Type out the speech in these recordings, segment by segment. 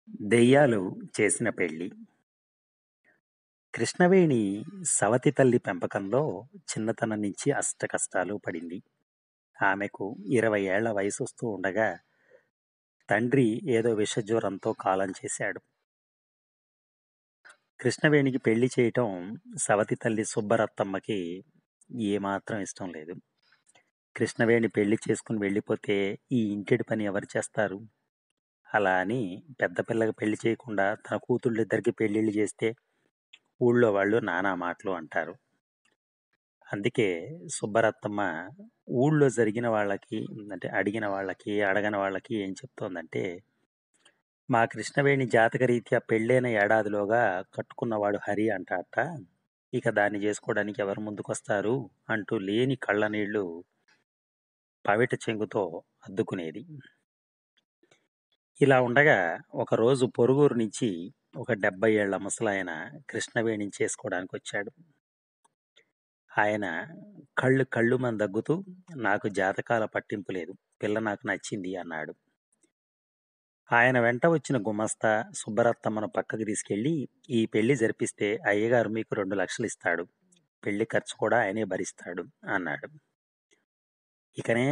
దెయ్యాలు చేసిన పెళ్లి కృష్ణవేణి సవతి తల్లి పెంపకంలో చిన్నతనం నుంచి అష్టకష్టాలు పడింది ఆమెకు ఇరవై ఏళ్ల వయసొస్తూ ఉండగా తండ్రి ఏదో విషజ్వరంతో కాలం చేశాడు కృష్ణవేణికి పెళ్లి చేయటం సవతి తల్లి సుబ్బరత్తమ్మకి ఏమాత్రం ఇష్టం లేదు కృష్ణవేణి పెళ్లి చేసుకుని వెళ్ళిపోతే ఈ ఇంటిడి పని ఎవరు చేస్తారు అలా అని పెద్ద పిల్లకి పెళ్లి చేయకుండా తన కూతుళ్ళిద్దరికి పెళ్లిళ్ళు చేస్తే ఊళ్ళో వాళ్ళు నానా మాటలు అంటారు అందుకే సుబ్బరత్తమ్మ ఊళ్ళో జరిగిన వాళ్ళకి అంటే అడిగిన వాళ్ళకి అడగని వాళ్ళకి ఏం చెప్తోందంటే మా కృష్ణవేణి జాతక రీత్యా పెళ్ళైన ఏడాదిలోగా కట్టుకున్నవాడు హరి అంటాట ఇక దాన్ని చేసుకోవడానికి ఎవరు ముందుకొస్తారు అంటూ లేని కళ్ళ నీళ్లు పవిట చెంగుతో అద్దుకునేది ఇలా ఉండగా ఒకరోజు పొరుగురు నుంచి ఒక డెబ్బై ఏళ్ల ముసలాయన కృష్ణవేణి చేసుకోవడానికి వచ్చాడు ఆయన కళ్ళు కళ్ళు మన దగ్గుతూ నాకు జాతకాల పట్టింపు లేదు పిల్ల నాకు నచ్చింది అన్నాడు ఆయన వెంట వచ్చిన గుమస్తా సుబ్బరత్తమ్మను పక్కకు తీసుకెళ్లి ఈ పెళ్లి జరిపిస్తే అయ్యగారు మీకు రెండు లక్షలు ఇస్తాడు పెళ్లి ఖర్చు కూడా ఆయనే భరిస్తాడు అన్నాడు ఇకనే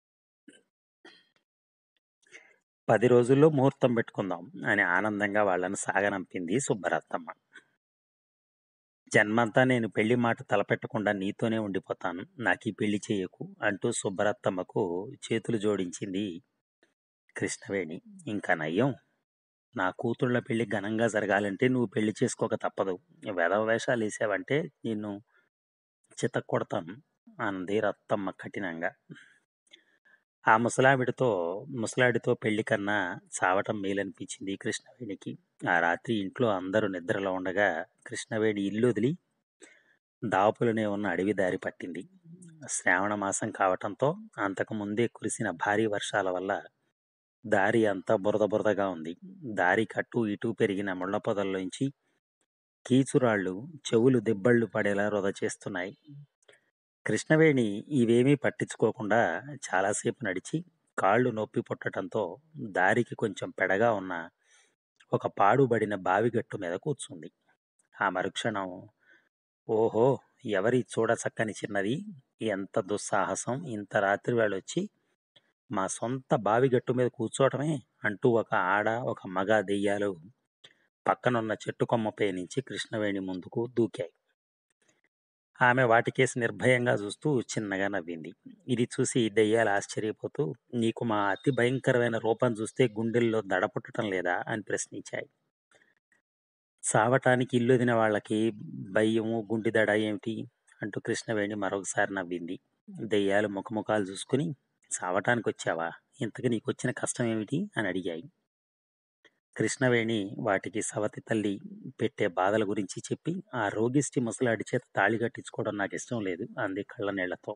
పది రోజుల్లో ముహూర్తం పెట్టుకుందాం అని ఆనందంగా వాళ్ళని సాగనంపింది సుబ్బరత్తమ్మ జన్మంతా నేను పెళ్లి మాట తలపెట్టకుండా నీతోనే ఉండిపోతాను నాకు ఈ పెళ్లి చేయకు అంటూ సుబ్బరత్తమ్మకు చేతులు జోడించింది కృష్ణవేణి ఇంకా నయ్యం నా కూతుళ్ళ పెళ్లి ఘనంగా జరగాలంటే నువ్వు పెళ్లి చేసుకోక తప్పదు వెధవ వేషాలు వేసావంటే నిన్ను చితక్ కొడతాను అంది రత్తమ్మ కఠినంగా ఆ ముసలావిడితో ముసలాడితో పెళ్లి కన్నా చావటం మేలనిపించింది కృష్ణవేణికి ఆ రాత్రి ఇంట్లో అందరూ నిద్రలో ఉండగా కృష్ణవేణి ఇల్లు వదిలి దాపులనే ఉన్న అడవి దారి పట్టింది శ్రావణ మాసం కావటంతో అంతకు ముందే కురిసిన భారీ వర్షాల వల్ల దారి అంతా బురద బురదగా ఉంది దారి కట్టు ఇటు పెరిగిన ముళ్ళ పొదల్లోంచి కీచురాళ్ళు చెవులు దెబ్బళ్ళు పడేలా వృధ చేస్తున్నాయి కృష్ణవేణి ఇవేమీ పట్టించుకోకుండా చాలాసేపు నడిచి కాళ్ళు నొప్పి పుట్టడంతో దారికి కొంచెం పెడగా ఉన్న ఒక పాడుబడిన బావిగట్టు మీద కూర్చుంది ఆ మరుక్షణం ఓహో ఎవరి చూడచక్కని చిన్నది ఎంత దుస్సాహసం ఇంత రాత్రి వేళొచ్చి మా సొంత బావిగట్టు మీద కూర్చోవటమే అంటూ ఒక ఆడ ఒక మగ దెయ్యాలు పక్కనున్న చెట్టు కొమ్మపై నుంచి కృష్ణవేణి ముందుకు దూకాయి ఆమె వాటికేసి నిర్భయంగా చూస్తూ చిన్నగా నవ్వింది ఇది చూసి దెయ్యాలు ఆశ్చర్యపోతూ నీకు మా అతి భయంకరమైన రూపం చూస్తే గుండెల్లో దడ పుట్టడం లేదా అని ప్రశ్నించాయి సావటానికి ఇల్లుదిన వాళ్ళకి భయము గుండె దడ ఏమిటి అంటూ కృష్ణవేణి మరొకసారి నవ్వింది దెయ్యాలు ముఖముఖాలు చూసుకుని సావటానికి వచ్చావా ఇంతకు నీకు వచ్చిన కష్టం ఏమిటి అని అడిగాయి కృష్ణవేణి వాటికి సవతి తల్లి పెట్టే బాధల గురించి చెప్పి ఆ రోగిష్టి ముసలాడి చేత తాళి కట్టించుకోవడం నాకు ఇష్టం లేదు అంది కళ్ళ నీళ్లతో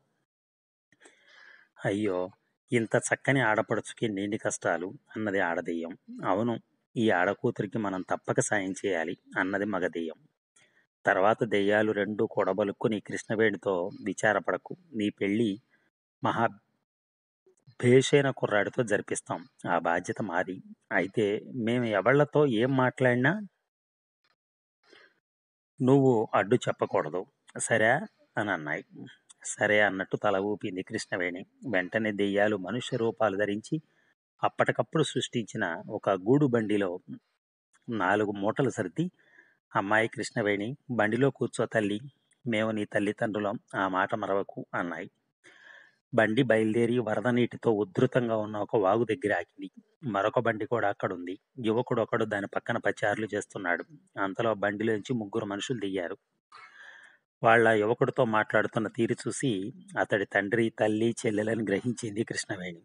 అయ్యో ఇంత చక్కని ఆడపడుచుకి నేని కష్టాలు అన్నది ఆడదెయ్యం అవును ఈ ఆడకూతురికి మనం తప్పక సాయం చేయాలి అన్నది మగదెయ్యం తర్వాత దెయ్యాలు రెండు కొడబలుక్కుని కృష్ణవేణితో విచారపడకు నీ పెళ్ళి మహా భేషైన కుర్రాడితో జరిపిస్తాం ఆ బాధ్యత మాది అయితే మేము ఎవళ్లతో ఏం మాట్లాడినా నువ్వు అడ్డు చెప్పకూడదు సరే అని అన్నాయి సరే అన్నట్టు తల ఊపింది కృష్ణవేణి వెంటనే దెయ్యాలు మనుష్య రూపాలు ధరించి అప్పటికప్పుడు సృష్టించిన ఒక గూడు బండిలో నాలుగు మూటలు సర్ది అమ్మాయి కృష్ణవేణి బండిలో కూర్చో తల్లి మేము నీ తల్లిదండ్రులం ఆ మాట మరవకు అన్నాయి బండి బయలుదేరి వరద నీటితో ఉధృతంగా ఉన్న ఒక వాగు దగ్గర ఆగింది మరొక బండి కూడా అక్కడ ఉంది యువకుడు ఒకడు దాని పక్కన పచారులు చేస్తున్నాడు అంతలో బండిలోంచి ముగ్గురు మనుషులు దిగారు వాళ్ళ యువకుడితో మాట్లాడుతున్న తీరు చూసి అతడి తండ్రి తల్లి చెల్లెలని గ్రహించింది కృష్ణవేణి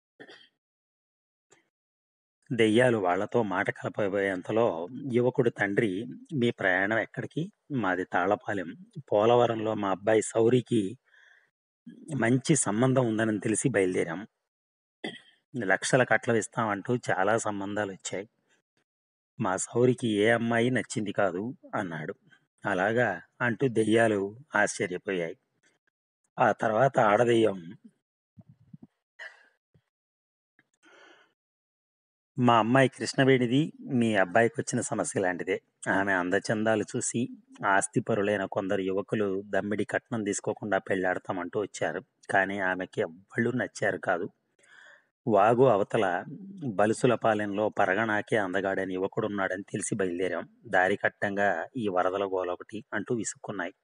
దెయ్యాలు వాళ్లతో మాట కలపబోయేంతలో యువకుడు తండ్రి మీ ప్రయాణం ఎక్కడికి మాది తాళపాలెం పోలవరంలో మా అబ్బాయి సౌరికి మంచి సంబంధం ఉందని తెలిసి బయలుదేరాం లక్షల కట్ల ఇస్తామంటూ చాలా సంబంధాలు వచ్చాయి మా సౌరికి ఏ అమ్మాయి నచ్చింది కాదు అన్నాడు అలాగా అంటూ దెయ్యాలు ఆశ్చర్యపోయాయి ఆ తర్వాత ఆడదెయ్యం మా అమ్మాయి కృష్ణవేణిది మీ అబ్బాయికి వచ్చిన సమస్య లాంటిదే ఆమె అందచందాలు చూసి ఆస్తిపరులైన కొందరు యువకులు దమ్మిడి కట్నం తీసుకోకుండా పెళ్లాడతామంటూ వచ్చారు కానీ ఆమెకి ఎవ్వళ్ళు నచ్చారు కాదు వాగు అవతల బలుసులపాలెంలో పరగణాకే అందగాడని యువకుడున్నాడని తెలిసి బయలుదేరాం దారి కట్టంగా ఈ వరదల గోలొకటి అంటూ విసుక్కున్నాయి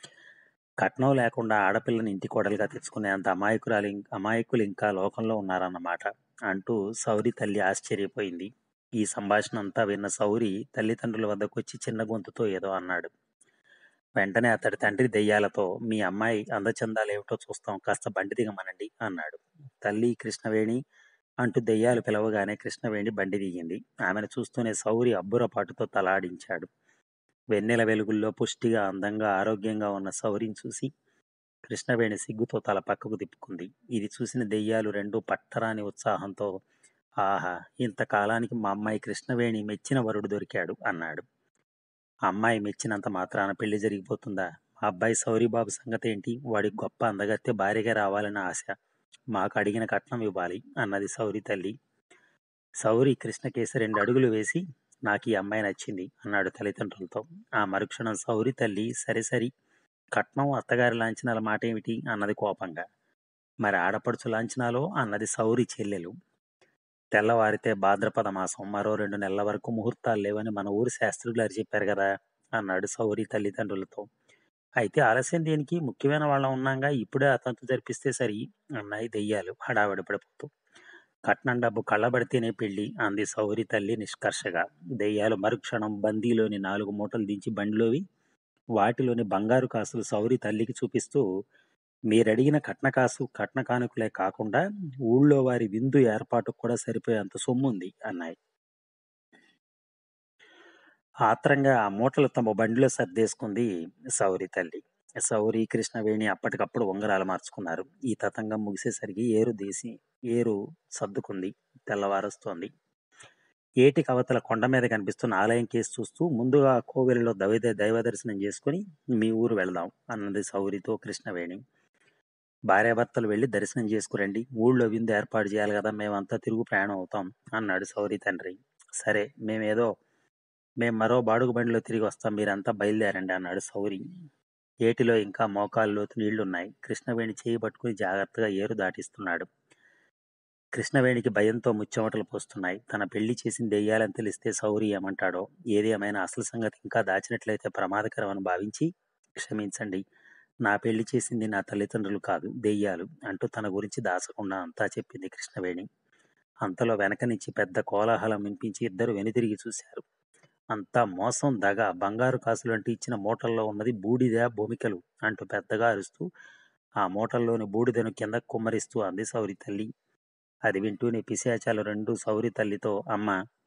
కట్నం లేకుండా ఆడపిల్లని ఇంటి కోడలుగా తెచ్చుకునే అంత అమాయకురాలు ఇం- అమాయకులు ఇంకా లోకంలో ఉన్నారన్నమాట అంటూ సౌరి తల్లి ఆశ్చర్యపోయింది ఈ సంభాషణ అంతా విన్న సౌరి తల్లిదండ్రుల వద్దకు వచ్చి చిన్న గొంతుతో ఏదో అన్నాడు వెంటనే అతడి తండ్రి దెయ్యాలతో మీ అమ్మాయి అందచందాలు ఏమిటో చూస్తాం కాస్త బండి దిగమనండి అన్నాడు తల్లి కృష్ణవేణి అంటూ దెయ్యాలు పిలవగానే కృష్ణవేణి బండి దిగింది ఆమెను చూస్తూనే సౌరి అబ్బురపాటుతో తలాడించాడు వెన్నెల వెలుగుల్లో పుష్టిగా అందంగా ఆరోగ్యంగా ఉన్న సౌరిని చూసి కృష్ణవేణి సిగ్గుతో తల పక్కకు తిప్పుకుంది ఇది చూసిన దెయ్యాలు రెండు పట్టరాని ఉత్సాహంతో ఆహా ఇంతకాలానికి మా అమ్మాయి కృష్ణవేణి మెచ్చిన వరుడు దొరికాడు అన్నాడు అమ్మాయి మెచ్చినంత మాత్రాన పెళ్లి జరిగిపోతుందా మా అబ్బాయి సౌరిబాబు సంగతి ఏంటి వాడి గొప్ప అందగత్తె భార్యగా రావాలని ఆశ మాకు అడిగిన కట్నం ఇవ్వాలి అన్నది సౌరి తల్లి సౌరి కృష్ణకేసి రెండు అడుగులు వేసి నాకు ఈ అమ్మాయి నచ్చింది అన్నాడు తల్లిదండ్రులతో ఆ మరుక్షణం సౌరి తల్లి సరే సరి కట్నం అత్తగారి లాంఛనాల మాట ఏమిటి అన్నది కోపంగా మరి ఆడపడుచు లాంఛనాలో అన్నది సౌరి చెల్లెలు తెల్లవారితే భాద్రపద మాసం మరో రెండు నెలల వరకు ముహూర్తాలు లేవని మన ఊరి శాస్త్రులు గారు చెప్పారు కదా అన్నాడు సౌరి తల్లిదండ్రులతో అయితే ఆలస్యం దేనికి ముఖ్యమైన వాళ్ళం ఉన్నాగా ఇప్పుడే అతంతు జరిపిస్తే సరి అన్నాయి దెయ్యాలు హడావిడి పడిపోతూ కట్నం డబ్బు కళ్ళబడితేనే పెళ్లి అంది సౌరి తల్లి నిష్కర్షగా దెయ్యాలు మరుక్షణం బందీలోని నాలుగు మూటలు దించి బండిలోవి వాటిలోని బంగారు కాసులు సౌరి తల్లికి చూపిస్తూ మీరడిగిన కట్న కాసు కట్న కానుకలే కాకుండా ఊళ్ళో వారి విందు ఏర్పాటుకు కూడా సరిపోయేంత సొమ్ము ఉంది అన్నాయి ఆత్రంగా ఆ మూటలు తమ బండిలో సర్దేసుకుంది సౌరి తల్లి సౌరి కృష్ణవేణి అప్పటికప్పుడు ఉంగరాలు మార్చుకున్నారు ఈ తతంగం ముగిసేసరికి ఏరు దేసి ఏరు సర్దుకుంది తెల్లవారొస్తోంది ఏటి కవతల కొండ మీద కనిపిస్తున్న ఆలయం కేసు చూస్తూ ముందుగా కోవెలలో దైవ దైవ దర్శనం చేసుకుని మీ ఊరు వెళదాం అన్నది సౌరితో కృష్ణవేణి భార్యాభర్తలు వెళ్ళి దర్శనం చేసుకురండి ఊళ్ళో విందు ఏర్పాటు చేయాలి కదా మేమంతా తిరుగు ప్రయాణం అవుతాం అన్నాడు సౌరి తండ్రి సరే మేమేదో మేం మరో బాడుగు బండిలో తిరిగి వస్తాం మీరంతా బయలుదేరండి అన్నాడు సౌరి ఏటిలో ఇంకా మోకాలు లోతు నీళ్లున్నాయి కృష్ణవేణి చేయి పట్టుకుని జాగ్రత్తగా ఏరు దాటిస్తున్నాడు కృష్ణవేణికి భయంతో ముచ్చెమటలు పోస్తున్నాయి తన పెళ్లి చేసిన దెయ్యాలని తెలిస్తే సౌరి ఏమంటాడో ఏది ఏమైనా అసలు సంగతి ఇంకా దాచినట్లయితే ప్రమాదకరం అని భావించి క్షమించండి నా పెళ్లి చేసింది నా తల్లిదండ్రులు కాదు దెయ్యాలు అంటూ తన గురించి దాచకుండా అంతా చెప్పింది కృష్ణవేణి అంతలో వెనక నుంచి పెద్ద కోలాహలం వినిపించి ఇద్దరు వెనుతిరిగి చూశారు అంతా మోసం దగ బంగారు కాసులు అంటూ ఇచ్చిన మూటల్లో ఉన్నది బూడిద భూమికలు అంటూ పెద్దగా అరుస్తూ ఆ మూటల్లోని బూడిదను కింద కుమ్మరిస్తూ అంది సౌరి తల్లి అది వింటూనే పిశాచాలు రెండు సౌరి తల్లితో అమ్మ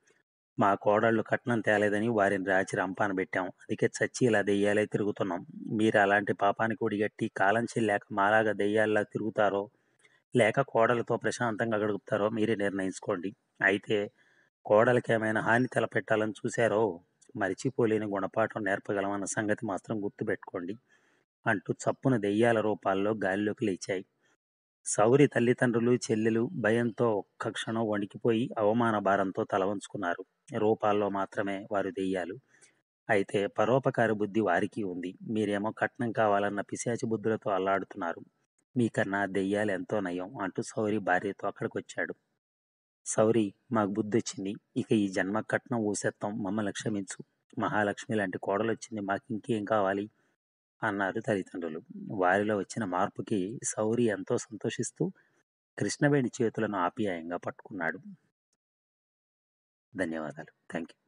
మా కోడళ్ళు కట్నం తేలేదని వారిని రాచి రంపాన పెట్టాం అందుకే చచ్చి ఇలా దెయ్యాలే తిరుగుతున్నాం మీరు అలాంటి పాపానికి ఒడిగట్టి కాలం చెల్లాక మాలాగా దెయ్యాల్లా తిరుగుతారో లేక కోడలతో ప్రశాంతంగా గడుపుతారో మీరే నిర్ణయించుకోండి అయితే కోడలకి ఏమైనా హాని తలపెట్టాలని చూశారో మరిచిపోలేని గుణపాఠం నేర్పగలమన్న సంగతి మాత్రం గుర్తుపెట్టుకోండి అంటూ చప్పున దెయ్యాల రూపాల్లో గాలిలోకి లేచాయి సౌరి తల్లిదండ్రులు చెల్లెలు భయంతో ఒక్క క్షణం వణికిపోయి అవమాన భారంతో తల వంచుకున్నారు రూపాల్లో మాత్రమే వారు దెయ్యాలు అయితే పరోపకార బుద్ధి వారికి ఉంది మీరేమో కట్నం కావాలన్న పిశాచి బుద్ధులతో అల్లాడుతున్నారు మీకన్నా దెయ్యాలు ఎంతో నయం అంటూ సౌరి భార్యతో అక్కడికి వచ్చాడు సౌరి మాకు బుద్ధి వచ్చింది ఇక ఈ జన్మ కట్నం ఊసెత్తాం మమ్మల్ని క్షమించు మహాలక్ష్మి లాంటి కోడలు వచ్చింది మాకు ఇంకేం కావాలి అన్నారు తల్లిదండ్రులు వారిలో వచ్చిన మార్పుకి సౌరి ఎంతో సంతోషిస్తూ కృష్ణవేణి చేతులను ఆప్యాయంగా పట్టుకున్నాడు ధన్యవాదాలు థ్యాంక్ యూ